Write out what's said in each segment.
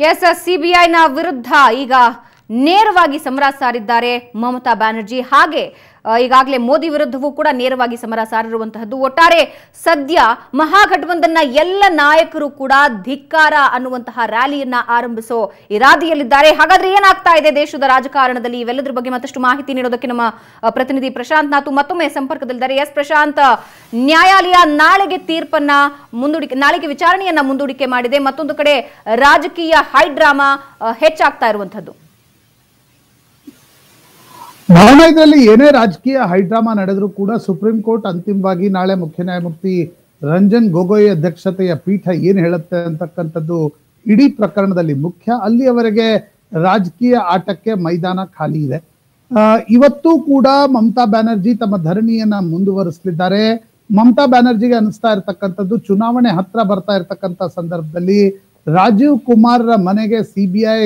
S ಸಿಬಿಐನ ವಿರುದ್ಧ ಈಗ ನೇರವಾಗಿ ಸಮರ ಸಾರಿದ್ದಾರೆ ಮಮತಾ ಬ್ಯಾನರ್ಜಿ ಹಾಗೆ ಆ, ಈಗಾಗಲೇ ಮೋದಿ ವಿರುದ್ಧವೂ ಕೂಡ ನೇರವಾಗಿ ಸಮರ ಸಾರಿರುವಂತಹದ್ದು ಒಟ್ಟಾರೆ ಸದ್ಯ ಮಹಾಗಠಬಂಧನ್ನ ಎಲ್ಲ ನಾಯಕರು ಕೂಡ ಧಿಕ್ಕಾರ ಅನ್ನುವಂತಹ ರ್ಯಾಲಿಯನ್ನ ಆರಂಭಿಸೋ ಇರಾದಿಯಲ್ಲಿದ್ದಾರೆ ಹಾಗಾದ್ರೆ ಏನಾಗ್ತಾ ಇದೆ ದೇಶದ ರಾಜಕಾರಣದಲ್ಲಿ ಇವೆಲ್ಲದರ ಬಗ್ಗೆ ಮತ್ತಷ್ಟು ಮಾಹಿತಿ ನೀಡೋದಕ್ಕೆ ನಮ್ಮ ಆ, ಪ್ರತಿನಿಧಿ ಪ್ರಶಾಂತ್ ನಾತು ಮತ್ತೊಮ್ಮೆ ಸಂಪರ್ಕದಲ್ಲಿದ್ದಾರೆ ಎಸ್ ಪ್ರಶಾಂತ್ ನ್ಯಾಯಾಲಯ ನಾಳೆಗೆ ತೀರ್ಪನ್ನ ಮುಂದೂಡಿಕೆ ನಾಳೆಗೆ ವಿಚಾರಣೆಯನ್ನ ಮುಂದೂಡಿಕೆ ಮಾಡಿದೆ ಮತ್ತೊಂದು ಕಡೆ ರಾಜಕೀಯ ಹೈಡ್ರಾಮಾ ಆ, ಹೆಚ್ಚಾಗ್ತಾ ಇರುವಂತದ್ದು ಭಾವನ ಇದರಲ್ಲಿ ಏನೇ ರಾಜಕೀಯ ಹೈಡ್ರಾಮಾ ನಡೆದರೂ ಕೂಡ ಸುಪ್ರೀಂ ಕೋರ್ಟ್ ಅಂತಿಮವಾಗಿ ನಾಳೆ ಮುಖ್ಯ ನ್ಯಾಯಮೂರ್ತಿ ರಂಜನ್ ಗೊಗೊಯ್ ಅಧ್ಯಕ್ಷತೆಯ ಪೀಠ ಏನ್ ಹೇಳುತ್ತೆ ಅಂತಕ್ಕಂಥದ್ದು ಇಡೀ ಪ್ರಕರಣದಲ್ಲಿ ಮುಖ್ಯ ಅಲ್ಲಿಯವರೆಗೆ ರಾಜಕೀಯ ಆಟಕ್ಕೆ ಮೈದಾನ ಖಾಲಿ ಇದೆ ಆ, ಇವತ್ತು ಕೂಡ ಮಮತಾ ಬ್ಯಾನರ್ಜಿ ತಮ್ಮ ಧರಣಿಯನ್ನ ಮುಂದುವರಿಸಲಿದ್ದಾರೆ ಮಮತಾ ಬ್ಯಾನರ್ಜಿಗೆ ಅನಿಸ್ತಾ ಇರತಕ್ಕಂಥದ್ದು ಚುನಾವಣೆ ಹತ್ರ ಬರ್ತಾ ಇರತಕ್ಕಂಥ ಸಂದರ್ಭದಲ್ಲಿ ರಾಜೀವ್ ಕುಮಾರ್ ಮನೆಗೆ ಸಿಬಿಐ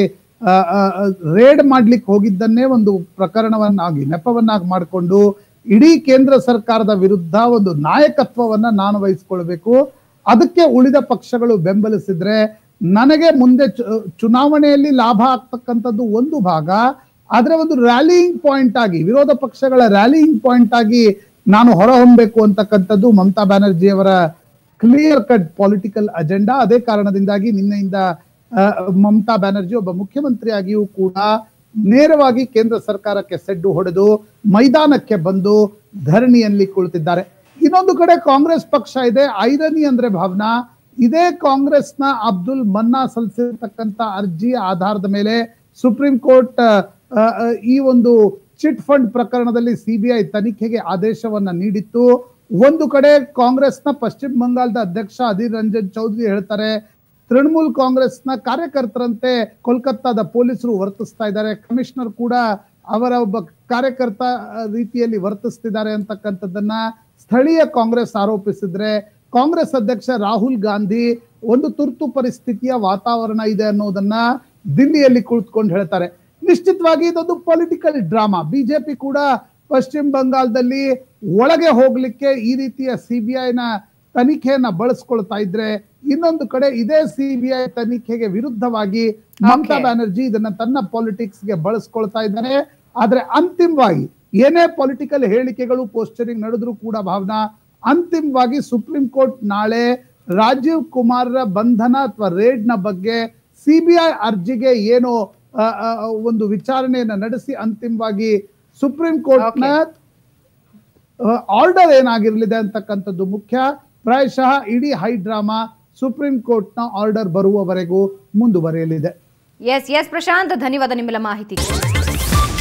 ರೇಡ್ ಮಾಡ್ಲಿಕ್ಕೆ ಹೋಗಿದ್ದನ್ನೇ ಒಂದು ಪ್ರಕರಣವನ್ನಾಗಿ ನೆಪವನ್ನಾಗಿ ಮಾಡಿಕೊಂಡು ಇಡೀ ಕೇಂದ್ರ ಸರ್ಕಾರದ ವಿರುದ್ಧ ಒಂದು ನಾಯಕತ್ವವನ್ನ ನಾನು ವಹಿಸ್ಕೊಳ್ಬೇಕು ಅದಕ್ಕೆ ಉಳಿದ ಪಕ್ಷಗಳು ಬೆಂಬಲಿಸಿದ್ರೆ ನನಗೆ ಮುಂದೆ ಚು- ಚುನಾವಣೆಯಲ್ಲಿ ಲಾಭ ಆಗ್ತಕ್ಕಂಥದ್ದು ಒಂದು ಭಾಗ ಆದ್ರೆ ಒಂದು ರ್ಯಾಲಿಯಿಂಗ್ ಪಾಯಿಂಟ್ ಆಗಿ ವಿರೋಧ ಪಕ್ಷಗಳ ರ್ಯಾಲಿಯಿಂಗ್ ಪಾಯಿಂಟ್ ಆಗಿ ನಾನು ಹೊರಹೊಮ್ಮಬೇಕು ಅಂತಕ್ಕಂಥದ್ದು ಮಮತಾ ಬ್ಯಾನರ್ಜಿ ಅವರ ಕ್ಲಿಯರ್ ಕಟ್ ಪೊಲಿಟಿಕಲ್ ಅಜೆಂಡಾ ಅದೇ ಕಾರಣದಿಂದಾಗಿ ನಿನ್ನೆಯಿಂದ ಆ, ಮಮತಾ ಬ್ಯಾನರ್ಜಿ ಒಬ್ಬ ಮುಖ್ಯಮಂತ್ರಿಯಾಗಿಯೂ ಕೂಡ ನೇರವಾಗಿ ಕೇಂದ್ರ ಸರ್ಕಾರಕ್ಕೆ ಸೆಡ್ಡು ಹೊಡೆದು ಮೈದಾನಕ್ಕೆ ಬಂದು ಧರಣಿಯಲ್ಲಿ ಕುಳಿತಿದ್ದಾರೆ ಇನ್ನೊಂದು ಕಡೆ ಕಾಂಗ್ರೆಸ್ ಪಕ್ಷ ಇದೆ ಐರನಿ ಅಂದ್ರೆ ಭಾವನಾ ಇದೇ ಕಾಂಗ್ರೆಸ್ನ ಅಬ್ದುಲ್ ಮನ್ನಾ ಸಲ್ಲಿಸಿರ್ತಕ್ಕಂಥ ಅರ್ಜಿಯ ಆಧಾರದ ಮೇಲೆ ಸುಪ್ರೀಂ ಕೋರ್ಟ್ ಆ, ಆ, ಈ ಒಂದು ಚಿಟ್ ಫಂಡ್ ಪ್ರಕರಣದಲ್ಲಿ ಸಿಬಿಐ ತನಿಖೆಗೆ ಆದೇಶವನ್ನ ನೀಡಿತ್ತು ಒಂದು ಕಡೆ ಕಾಂಗ್ರೆಸ್ನ ಪಶ್ಚಿಮ ಬಂಗಾಳದ ಅಧ್ಯಕ್ಷ ಅಧೀರ್ ರಂಜನ್ ಚೌಧರಿ ಹೇಳ್ತಾರೆ ತೃಣಮೂಲ್ ಕಾಂಗ್ರೆಸ್ನ ಕಾರ್ಯಕರ್ತರಂತೆ ಕೋಲ್ಕತ್ತಾದ ಪೊಲೀಸರು ವರ್ತಿಸ್ತಾ ಇದ್ದಾರೆ ಕಮಿಷನರ್ ಕೂಡ ಅವರ ಒಬ್ಬ ಕಾರ್ಯಕರ್ತ ಆ, ರೀತಿಯಲ್ಲಿ ವರ್ತಿಸ್ತಿದ್ದಾರೆ ಅಂತಕ್ಕಂಥದ್ದನ್ನ ಸ್ಥಳೀಯ ಕಾಂಗ್ರೆಸ್ ಆರೋಪಿಸಿದ್ರೆ ಕಾಂಗ್ರೆಸ್ ಅಧ್ಯಕ್ಷ ರಾಹುಲ್ ಗಾಂಧಿ ಒಂದು ತುರ್ತು ಪರಿಸ್ಥಿತಿಯ ವಾತಾವರಣ ಇದೆ ಅನ್ನೋದನ್ನ ದಿಲ್ಲಿಯಲ್ಲಿ ಕುಳಿತುಕೊಂಡು ಹೇಳ್ತಾರೆ ನಿಶ್ಚಿತವಾಗಿ ಇದೊಂದು ಪೊಲಿಟಿಕಲ್ ಡ್ರಾಮಾ ಬಿಜೆಪಿ ಕೂಡ ಪಶ್ಚಿಮ ಬಂಗಾಳದಲ್ಲಿ ಒಳಗೆ ಹೋಗ್ಲಿಕ್ಕೆ ಈ ರೀತಿಯ ಸಿಬಿಐನ ತನಿಖೆಯನ್ನ ಬಳಸ್ಕೊಳ್ತಾ ಇದ್ರೆ ಇನ್ನೊಂದು ಕಡೆ ಇದೇ ಸಿಬಿಐ ತನಿಖೆಗೆ ವಿರುದ್ಧವಾಗಿ ಮಮತಾ Okay. ಬ್ಯಾನರ್ಜಿ ಇದನ್ನ ತನ್ನ ಪಾಲಿಟಿಕ್ಸ್ ಗೆ ಬಳಸ್ಕೊಳ್ತಾ ಇದ್ದಾರೆ ಆದ್ರೆ ಅಂತಿಮವಾಗಿ ಏನೇ ಪೊಲಿಟಿಕಲ್ ಹೇಳಿಕೆಗಳು ಪೋಸ್ಟರಿಂಗ್ ನಡೆದ್ರು ಕೂಡ ಭಾವನಾ ಅಂತಿಮವಾಗಿ ಸುಪ್ರೀಂ ಕೋರ್ಟ್ ನಾಳೆ ರಾಜೀವ್ ಕುಮಾರ್ರ ಬಂಧನ ಅಥವಾ ರೇಡ್ ನ ಬಗ್ಗೆ ಸಿಬಿಐ ಅರ್ಜಿಗೆ ಏನು ಆ, ಆ, ಒಂದು ವಿಚಾರಣೆಯನ್ನ ನಡೆಸಿ ಅಂತಿಮವಾಗಿ ಸುಪ್ರೀಂ ಕೋರ್ಟ್ ನ ಆರ್ಡರ್ ಏನಾಗಿರ್ಲಿದೆ ಅಂತಕ್ಕಂಥದ್ದು ಮುಖ್ಯ ಪ್ರಾಯಶಃ ಇಡೀ ಹೈಡ್ರಾಮಾ ಸುಪ್ರೀಂ ಕೋರ್ಟ್ ನ ಆರ್ಡರ್ ಬರುವವರೆಗೂ ಮುಂದುವರಿಯಲಿದೆ ಎಸ್ ಎಸ್ ಪ್ರಶಾಂತ್ ಧನ್ಯವಾದ ನಿಮ್ಮೆಲ್ಲ ಮಾಹಿತಿಗೆ